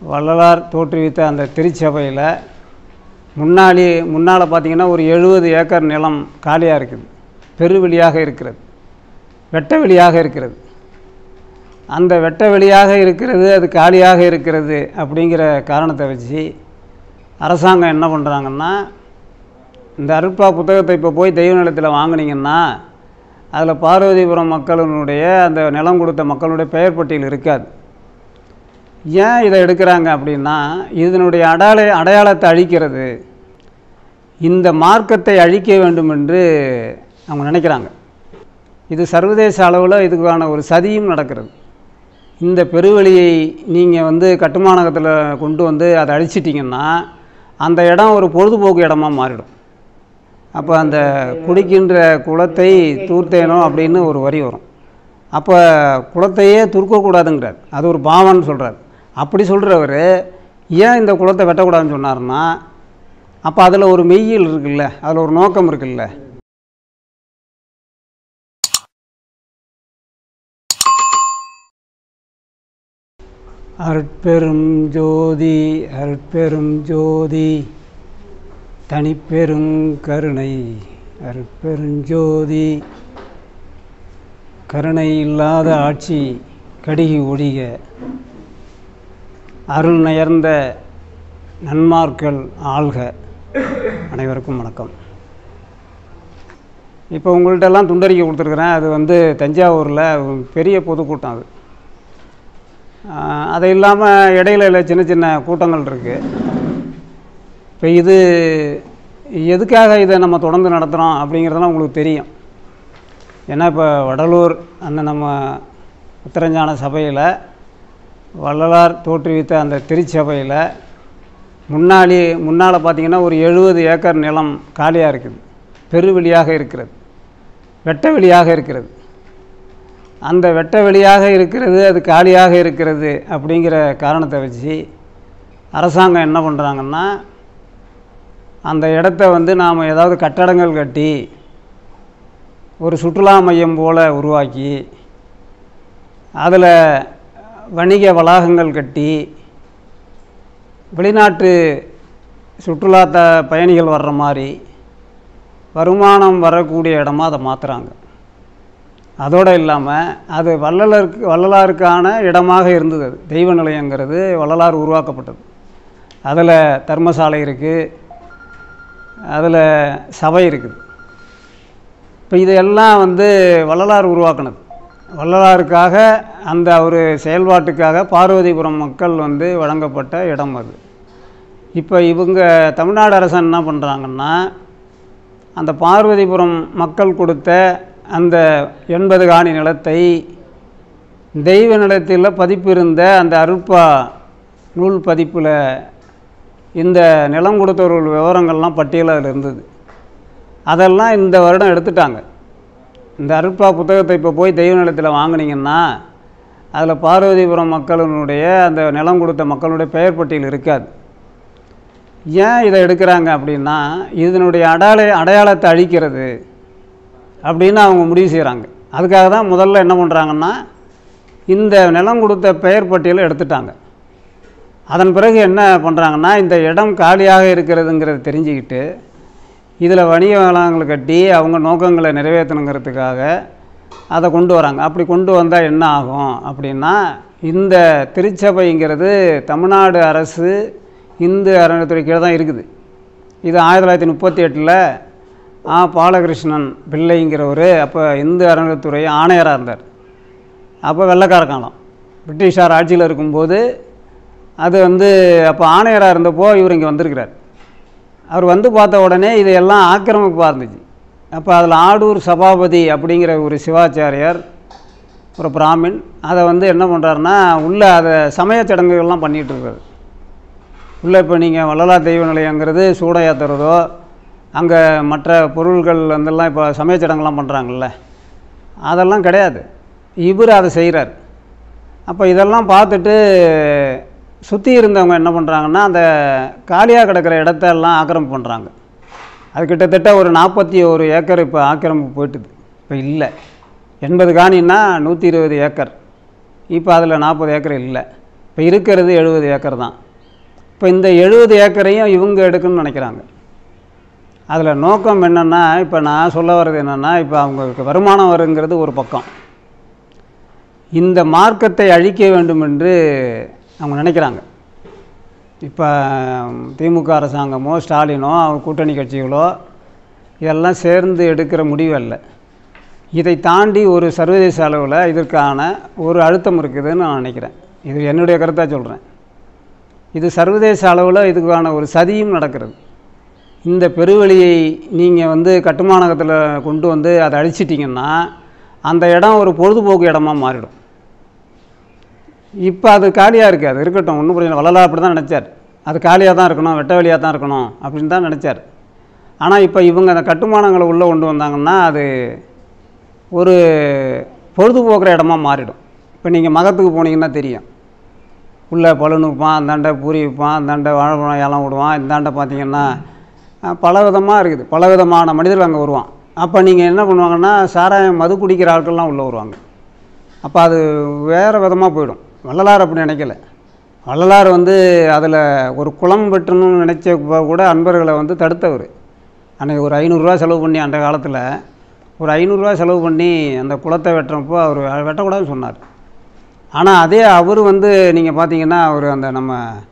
வள்ளலார் தோற்றுவித்த அந்த திருச்சபையில் முன்னாடி முன்னால் பார்த்தீங்கன்னா ஒரு எழுபது ஏக்கர் நிலம் காலியாக இருக்குது பெருவெளியாக இருக்கிறது வெட்ட வெளியாக இருக்கிறது அந்த வெட்ட வெளியாக இருக்கிறது அது காலியாக இருக்கிறது அப்படிங்கிற காரணத்தை வச்சு அரசாங்கம் என்ன பண்ணுறாங்கன்னா இந்த அருட்பா புத்தகத்தை இப்போ போய் தெய்வ நிலத்தில் வாங்குனீங்கன்னா அதில் பார்வதிபுரம் மக்களினுடைய அந்த நிலம் கொடுத்த மக்களுடைய பெயர் பட்டியல் இருக்காது ஏன் இதை எடுக்கிறாங்க அப்படின்னா இதனுடைய அடையாள அடையாளத்தை அழிக்கிறது இந்த மார்க்கத்தை அழிக்க வேண்டும் என்று அவங்க நினைக்கிறாங்க இது சர்வதேச அளவில் இதுக்கான ஒரு சதியும் நடக்கிறது இந்த பெருவெளியை நீங்கள் வந்து கட்டுமானத்தில் கொண்டு வந்து அதை அழிச்சிட்டிங்கன்னா அந்த இடம் ஒரு பொழுதுபோக்கு இடமா மாறிடும் அப்போ அந்த குடிக்கின்ற குளத்தை தூர்த்தேனோ அப்படின்னு ஒரு வரி வரும் அப்போ குளத்தையே துருக்கக்கூடாதுங்கிறார் அது ஒரு பாவம்னு சொல்கிறார் அப்படி சொல்கிறவர் ஏன் இந்த குளத்தை வெட்டக்கூடாதுன்னு சொன்னார்னா அப்போ அதில் ஒரு மெய்யில் இருக்குல்ல அதில் ஒரு நோக்கம் இருக்குல்ல அருட்பெரும் ஜோதி அருட்பெரும் ஜோதி தனிப்பெரும் கருணை அருட்பெருஞ்சோதி கருணை இல்லாத ஆட்சி கடிகி ஒழிக அருள் நயர்ந்த நன்மார்கள் ஆள்க அனைவருக்கும் வணக்கம் இப்போ உங்கள்கிட்டலாம் துண்டறிக்கை கொடுத்துருக்குறேன் அது வந்து தஞ்சாவூரில் ஒரு பெரிய பொதுக்கூட்டம் அது ஆஹ் அது இல்லாமல் இடையில இல்லை சின்ன சின்ன கூட்டங்கள் இருக்குது இப்போ இது எதுக்காக இதை நம்ம தொடர்ந்து நடத்துகிறோம் அப்படிங்கிறதெல்லாம் உங்களுக்கு தெரியும் ஏன்னா இப்போ வடலூர் அந்த நம்ம உத்தரஞ்சான சபையில் வள்ளலார் தோற்றுவித்த அந்த திருச்சபையில் முன்னாடி முன்னால் பார்த்தீங்கன்னா ஒரு எழுபது ஏக்கர் நிலம் காலியாக இருக்குது பெருவெளியாக இருக்கிறது வெட்ட வெளியாக இருக்கிறது அந்த வெட்ட வெளியாக இருக்கிறது அது காலியாக இருக்கிறது அப்படிங்கிற காரணத்தை வச்சு அரசாங்கம் என்ன பண்ணுறாங்கன்னா அந்த இடத்த வந்து நாம் ஏதாவது கட்டடங்கள் கட்டி ஒரு சுற்றுலா மையம் போல் உருவாக்கி அதில் வணிக வளாகங்கள் கட்டி வெளிநாட்டு சுற்றுலா த பயணிகள் வர்ற மாதிரி வருமானம் வரக்கூடிய இடமா அதை மாற்றுறாங்க அதோடு இல்லாமல் அது வள்ளலருக்கு வள்ளலாருக்கான இடமாக இருந்தது அது தெய்வ நிலையங்கிறது வள்ளலார் உருவாக்கப்பட்டது அதில் தர்மசாலை இருக்குது அதில் சபை இருக்குது இப்போ இதையெல்லாம் வந்து வள்ளலார் உருவாக்குனது வள்ளலாருக்காக அந்த ஒரு செயல்பாட்டுக்காக பார்வதிபுரம் மக்கள் வந்து வழங்கப்பட்ட இடம் அது இப்போ இவங்க தமிழ்நாடு அரசு என்ன பண்ணுறாங்கன்னா அந்த பார்வதிபுரம் மக்கள் கொடுத்த அந்த எண்பது காணி நிலத்தை தெய்வ நிலத்தில் பதிப்பு இருந்த அந்த அருட்பா நூல் பதிப்பில் இந்த நிலம் கொடுத்தவர்கள் விவரங்கள்லாம் பட்டியல் அதில் இருந்தது அதெல்லாம் இந்த வருடம் எடுத்துட்டாங்க இந்த அருட்பா புத்தகத்தை இப்போ போய் தெய்வ நிலத்தில் வாங்குனீங்கன்னா அதில் பார்வதிபுரம் மக்களினுடைய அந்த நிலம் கொடுத்த மக்களுடைய பெயர் பட்டியல் இருக்காது ஏன் இதை எடுக்கிறாங்க அப்படின்னா இதனுடைய அடையாள அடையாளத்தை அழிக்கிறது அப்படின்னு அவங்க முடிவு செய்கிறாங்க அதுக்காக தான் முதல்ல என்ன பண்ணுறாங்கன்னா இந்த நிலம் கொடுத்த பெயர் பட்டியலை எடுத்துட்டாங்க அதன் பிறகு என்ன பண்ணுறாங்கன்னா இந்த இடம் காலியாக இருக்கிறதுங்கிறத தெரிஞ்சுக்கிட்டு இதில் வணிக வளாகங்களை கட்டி அவங்க நோக்கங்களை நிறைவேற்றணுங்கிறதுக்காக அதை கொண்டு வராங்க அப்படி கொண்டு வந்தால் என்ன ஆகும் அப்படின்னா இந்த திருச்சபைங்கிறது தமிழ்நாடு அரசு இந்து அறநிலைத்துறை கீழே தான் இருக்குது இது ஆயிரத்தி தொள்ளாயிரத்தி முப்பத்தி எட்டில் ஆ பாலகிருஷ்ணன் பிள்ளைங்கிறவர் அப்போ இந்து அறநிலைத்துறை ஆணையராக இருந்தார் அப்போ வெள்ளைக்கார காலம் பிரிட்டிஷார் ஆட்சியில் இருக்கும்போது அது வந்து அப்போ ஆணையராக இருந்தப்போ இவர் இங்கே வந்திருக்கிறார் அவர் வந்து பார்த்த உடனே இதையெல்லாம் ஆக்கிரமிப்பாக இருந்துச்சு அப்போ அதில் ஆடூர் சபாபதி அப்படிங்கிற ஒரு சிவாச்சாரியார் ஒரு பிராமின் அதை வந்து என்ன பண்ணுறாருன்னா உள்ளே அதை சமயச் சடங்குகள்லாம் பண்ணிகிட்டு இருக்காரு உள்ளே இப்போ நீங்கள் வள்ளலார் தெய்வ நிலையங்கிறது சூட ஏற்றுறதோ அங்கே மற்ற பொருள்கள் வந்தெல்லாம் இப்போ சமயச் சடங்குலாம் பண்ணுறாங்கல்ல அதெல்லாம் கிடையாது இவர் அதை செய்கிறார் அப்போ இதெல்லாம் பார்த்துட்டு சுற்றி இருந்தவங்க என்ன பண்ணுறாங்கன்னா அந்த காலியாக கிடக்கிற இடத்தெல்லாம் ஆக்கிரமிப்பு பண்ணுறாங்க அது கிட்டத்தட்ட ஒரு நாற்பத்தி ஒரு ஏக்கர் இப்போ ஆக்கிரமிப்பு போயிட்டுது இப்போ இல்லை எண்பது காணின்னா நூற்றி இருபது ஏக்கர் இப்போ அதில் நாற்பது ஏக்கர் இல்லை இப்போ இருக்கிறது எழுபது ஏக்கர் தான் இப்போ இந்த எழுபது ஏக்கரையும் இவங்க எடுக்கணும்னு நினைக்கிறாங்க அதில் நோக்கம் என்னென்னா இப்போ நான் சொல்ல வர்றது என்னென்னா இப்போ அவங்களுக்கு வருமானம் வருங்கிறது ஒரு பக்கம் இந்த மார்க்கத்தை அழிக்க வேண்டும் என்று அவங்க நினைக்கிறாங்க இப்போ திமுக அரசாங்கமோ ஸ்டாலினோ அவங்க கூட்டணி கட்சிகளோ இதெல்லாம் சேர்ந்து எடுக்கிற முடிவு அல்ல இதை தாண்டி ஒரு சர்வதேச அளவில் இதற்கான ஒரு அழுத்தம் இருக்குதுன்னு நான் நினைக்கிறேன் இது என்னுடைய கருத்தாக சொல்கிறேன் இது சர்வதேச அளவில் இதுக்கான ஒரு சதியும் நடக்கிறது இந்த பெருவெளியை நீங்கள் வந்து கட்டுமானகத்தில் கொண்டு வந்து அதை அழிச்சிட்டிங்கன்னா அந்த இடம் ஒரு பொழுதுபோக்கு இடமா மாறிடும் இப்போ அது காலியாக இருக்குது அது இருக்கட்டும் ஒன்றும் பிரச்சனை வள்ளலார் அப்படி தான் நினச்சார் அது காலியாக தான் இருக்கணும் வெட்ட வெளியாக தான் இருக்கணும் அப்படின்னு தான் நினச்சார் ஆனால் இப்போ இவங்க அந்த கட்டுமானங்களை உள்ளே கொண்டு வந்தாங்கன்னா அது ஒரு பொழுதுபோக்குற இடமா மாறிடும் இப்போ நீங்கள் மகத்துக்கு போனீங்கன்னா தெரியும் உள்ளே பலூன் விற்பான் அந்தாண்ட பூரி விற்பான் அந்தாண்ட வாழைப்பழம் ஏலம் விடுவான் இந்தாண்ட பார்த்தீங்கன்னா அஹ், பல விதமாக இருக்குது பல விதமான மனிதர்கள் அங்கே வருவான் அப்போ நீங்கள் என்ன பண்ணுவாங்கன்னா சாராயம் மது குடிக்கிற ஆட்கள்லாம் உள்ளே வருவாங்க அப்போ அது வேறு விதமாக போயிடும் வள்ளலார் அப்படி நினைக்கல வள்ளலார் வந்து அதில் ஒரு குளம் வெட்டணும்னு நினச்ச கூட அன்பர்களை வந்து தடுத்தவர் அன்றைக்கி ஒரு ஐநூறுரூவா செலவு பண்ணி அந்த காலத்தில் ஒரு ஐநூறுரூவா செலவு பண்ணி அந்த குளத்தை வெட்டுறப்போ அவர் வெட்டக்கூடாதுன்னு சொன்னார் ஆனால் அதே அவர் வந்து நீங்கள் பார்த்தீங்கன்னா அவர் அந்த நம்ம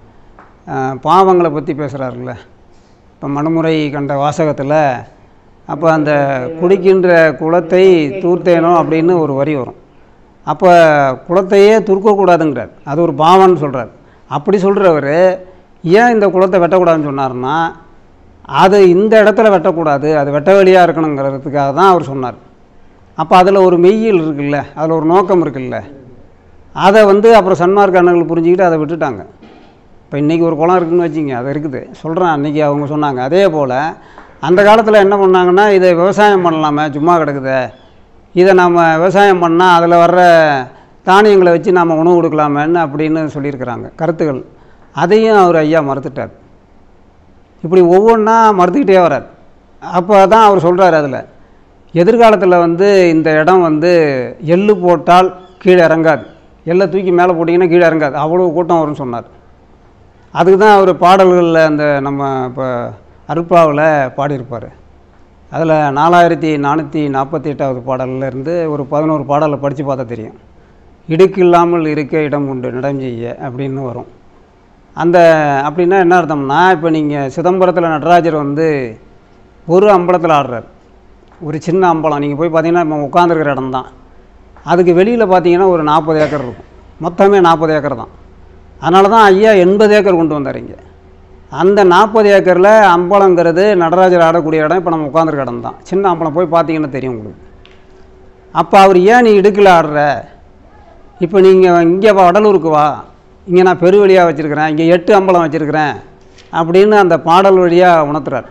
அஹ், பாவங்களை பற்றி பேசுகிறாருல்ல இப்போ மனுமுறை கண்ட வாசகத்தில் அப்போ அந்த குடிக்கின்ற குளத்தை தூர்த்தேனோ அப்படின்னு ஒரு வரி வரும் அப்போ குளத்தையே துருக்கக்கூடாதுங்கிறார் அது ஒரு பாவம்னு சொல்கிறார் அப்படி சொல்கிறவர் ஏன் இந்த குளத்தை வெட்டக்கூடாதுன்னு சொன்னார்னா அது இந்த இடத்துல வெட்டக்கூடாது அது வெட்ட வெளியாக இருக்கணுங்கிறதுக்காக தான் அவர் சொன்னார் அப்போ அதில் ஒரு மெய்யில் இருக்குல்ல அதில் ஒரு நோக்கம் இருக்குல்ல அதை வந்து அப்புறம் சன்மார்க்க அண்ணர்கள் புரிஞ்சுக்கிட்டு அதை விட்டுட்டாங்க இப்போ இன்றைக்கி ஒரு குளம் இருக்குன்னு வச்சுங்க அது இருக்குது சொல்கிறேன் அன்றைக்கி அவங்க சொன்னாங்க அதே போல் அந்த காலத்தில் என்ன பண்ணாங்கன்னா இதை விவசாயம் பண்ணலாமே சும்மா கிடக்குதே இதை நம்ம விவசாயம் பண்ணால் அதில் வர்ற தானியங்களை வச்சு நாம் உணவு கொடுக்கலாமேன்னு அப்படின்னு சொல்லியிருக்கிறாங்க கருத்துகள் அதையும் அவர் ஐயா மறுத்துட்டார் இப்படி ஒவ்வொன்றா மறுத்துக்கிட்டே வரார் அப்போ தான் அவர் சொல்கிறார் அதில் எதிர்காலத்தில் வந்து இந்த இடம் வந்து எள்ளு போட்டால் கீழே இறங்காது எள்ளை தூக்கி மேலே போட்டிங்கன்னா கீழே இறங்காது அவ்வளோ கூட்டம் வரும்னு சொன்னார் அதுக்கு தான் அவர் பாடல்களில் அந்த நம்ம இப்போ அருப்பாவில் பாடியிருப்பார் அதில் நாலாயிரத்தி நானூற்றி நாற்பத்தி எட்டாவது பாடல்ல இருந்து ஒரு பதினோரு பாடலை படித்து பார்த்தா தெரியும் இடுக்கு இல்லாமல் இருக்க இடம் உண்டு நடம் செய்ய அப்படின்னு வரும் அந்த அப்படின்னா என்ன அர்த்தம்னா இப்போ நீங்கள் சிதம்பரத்தில் நடராஜர் வந்து ஒரு அம்பலத்தில் ஆடுறார் ஒரு சின்ன அம்பலம் நீங்கள் போய் பார்த்தீங்கன்னா இப்போ உட்காந்துருக்கிற இடம் தான் அதுக்கு வெளியில் பார்த்தீங்கன்னா ஒரு நாற்பது ஏக்கர் இருக்கும் மொத்தமே நாற்பது ஏக்கர் தான் அதனால தான் ஐயா எண்பது ஏக்கர் கொண்டு வந்தார் இங்கே அந்த நாற்பது ஏக்கரில் அம்பலங்கிறது நடராஜர் ஆடக்கூடிய இடம் இப்போ நம்ம உட்காந்துருக்க இடம் தான் சின்ன அம்பலம் போய் பார்த்தீங்கன்னா தெரியும் உங்களுக்கு அப்போ அவர் ஏன் நீ இடுக்கில் ஆடுற இப்போ நீங்கள் இங்கே வா வடலூருக்கு வா இங்கே நான் பெருவழியாக வச்சுருக்கிறேன் இங்கே எட்டு அம்பலம் வச்சுருக்கிறேன் அப்படின்னு அந்த பாடல் வழியாக உணர்த்துறார்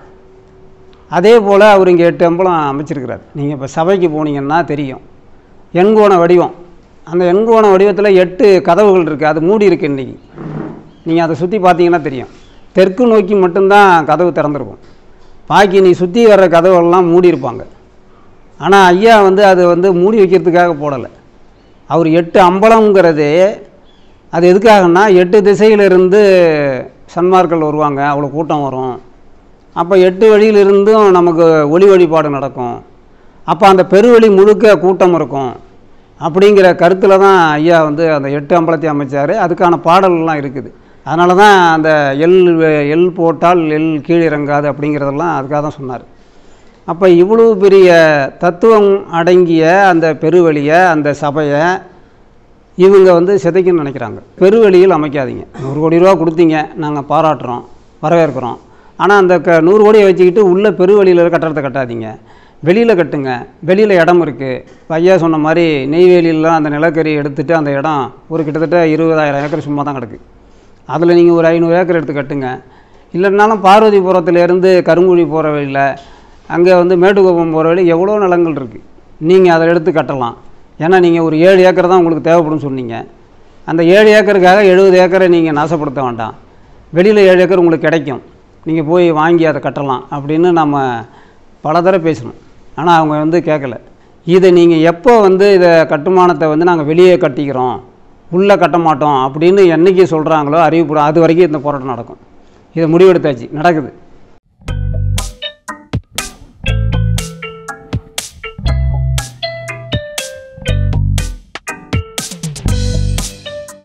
அதே போல் அவர் இங்கே எட்டு அம்பலம் அமைச்சிருக்கிறார் நீங்கள் இப்போ சபைக்கு போனீங்கன்னா தெரியும் எண்கோண வடிவம் அந்த எண்கோண வடிவத்தில் எட்டு கதவுகள் இருக்குது அது மூடி இருக்கு இன்றைக்கி நீங்கள் அதை சுற்றி பார்த்தீங்கன்னா தெரியும் தெற்கு நோக்கி மட்டும்தான் கதவு திறந்திருக்கும் பாக்கி நீ சுற்றி வர்ற கதவுகள்லாம் மூடி இருப்பாங்க ஆனால் ஐயா வந்து அது வந்து மூடி வைக்கிறதுக்காக போடலை அவர் எட்டு அம்பலங்கிறது அது எதுக்காகன்னா எட்டு திசையிலிருந்து சன்மார்கள் வருவாங்க அவ்வளோ கூட்டம் வரும் அப்போ எட்டு வழியிலிருந்தும் நமக்கு ஒளி வழிபாடு நடக்கும் அப்போ அந்த பெருவழி முழுக்க கூட்டம் இருக்கும் அப்படிங்கிற கருத்தில் தான் ஐயா வந்து அந்த எட்டு அம்பலத்தை அமைச்சார் அதுக்கான பாடல்லாம் இருக்குது அதனால தான் அந்த எள் வெ- எள் போட்டால் எள் கீழ் இறங்காது அப்படிங்கிறதெல்லாம் அதுக்காக தான் சொன்னார் அப்போ இவ்வளவு பெரிய தத்துவம் அடங்கிய அந்த பெருவழியை அந்த சபையை இவங்க வந்து சிதைக்கணும்னு நினைக்கிறாங்க பெருவழியில் அமைக்காதீங்க நூறு கோடி ரூபா கொடுத்தீங்க நாங்கள் பாராட்டுறோம் வரவேற்கிறோம் ஆனால் அந்த க நூறு கோடியை வச்சுக்கிட்டு உள்ள பெருவழியில் கட்டடத்தை கட்டாதீங்க வெளியில் கட்டுங்க வெளியில் இடம் இருக்குது இப்போ ஐயா சொன்ன மாதிரி நெய்வேலியிலாம் அந்த நிலக்கரி எடுத்துட்டு அந்த இடம் ஒரு கிட்டத்தட்ட இருபதாயிரம் ஏக்கர் சும்மா தான் கிடக்கு அதில் நீங்கள் ஒரு ஐநூறு ஏக்கர் எடுத்து கட்டுங்க இல்லைனாலும் பார்வதிபுரத்துலேருந்து கருங்குழி போகிற வழியில் அங்கே வந்து மேட்டுக்குப்பம் போகிற வழி எவ்வளோ நிலங்கள் இருக்குது நீங்கள் அதை எடுத்து கட்டலாம் ஏன்னா நீங்கள் ஒரு ஏழு ஏக்கர் தான் உங்களுக்கு தேவைப்படும்னு சொன்னீங்க அந்த ஏழு ஏக்கருக்காக எழுபது ஏக்கரை நீங்கள் நாசப்படுத்த வேண்டாம் வெளியில் ஏழு ஏக்கர் உங்களுக்கு கிடைக்கும் நீங்கள் போய் வாங்கி அதை கட்டலாம் அப்படின்னு நம்ம பல தடவை பேசணும் ஆனால் அவங்க வந்து கேட்கல இதை நீங்கள் எப்போ வந்து இதை கட்டுமானத்தை வந்து நாங்கள் வெளியே கட்டிக்கிறோம் உள்ளே கட்ட மாட்டோம் அப்படின்னு என்னைக்கு சொல்கிறாங்களோ அறிவிப்படும் அது வரைக்கும் இந்த போராட்டம் நடக்கும் இதை முடிவெடுத்தாச்சு நடக்குது